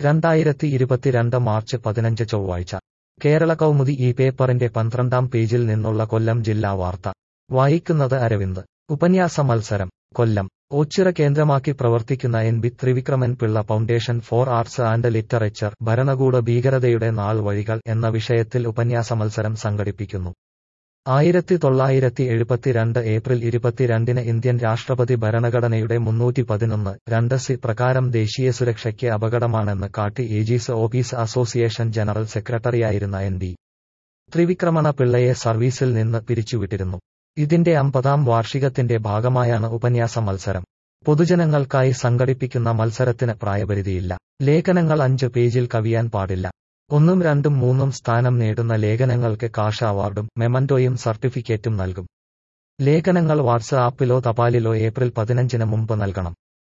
രണ്ടായിരത്തി ഇരുപത്തിരണ്ട് മാർച്ച് പതിനഞ്ച് ചൊവ്വാഴ്ച കേരള കൗമുദി ഈ പേപ്പറിന്റെ പന്ത്രണ്ടാം പേജിൽ നിന്നുള്ള കൊല്ലം ജില്ലാ വാർത്ത വായിക്കുന്നത് അരവിന്ദ് ഉപന്യാസ മത്സരം കൊല്ലം ഓച്ചിറ കേന്ദ്രമാക്കി പ്രവർത്തിക്കുന്ന N B Thrivikraman Pillai foundation for arts and literature ഭരണകൂട ഭീകരതയുടെ നാൾ വഴികൾ എന്ന വിഷയത്തിൽ ഉപന്യാസ മത്സരം സംഘടിപ്പിക്കുന്നു ആയിരത്തി തൊള്ളായിരത്തി എഴുപത്തിരണ്ട് ഏപ്രിൽ ഇരുപത്തിരണ്ടിന് ഇന്ത്യൻ രാഷ്ട്രപതി ഭരണഘടനയുടെ മുന്നൂറ്റി പതിനൊന്ന് രണ്ട് സി പ്രകാരം ദേശീയ സുരക്ഷയ്ക്ക് അപകടമാണെന്ന് കാട്ടി ഏജീസ് ഓഫീസ് അസോസിയേഷൻ ജനറൽ സെക്രട്ടറിയായിരുന്ന എൻ ഡി ത്രിവിക്രമണ പിള്ളയെ സർവീസിൽ നിന്ന് പിരിച്ചുവിട്ടിരുന്നു ഇതിന്റെ അമ്പതാം വാർഷികത്തിന്റെ ഭാഗമായാണ് ഉപന്യാസ മത്സരം പൊതുജനങ്ങൾക്കായി സംഘടിപ്പിക്കുന്ന മത്സരത്തിന് പ്രായപരിധിയില്ല ലേഖനങ്ങൾ അഞ്ച് പേജിൽ കവിയാൻ പാടില്ല ഒന്നും രണ്ടും മൂന്നും സ്ഥാനം നേടുന്ന ലേഖനങ്ങൾക്ക് കാഷ് അവാർഡും മെമന്റോയും സർട്ടിഫിക്കറ്റും നൽകും ലേഖനങ്ങൾ വാട്സ് ആപ്പിലോ തപാലിലോ ഏപ്രിൽ പതിനഞ്ചിന് മുമ്പ് നൽകണം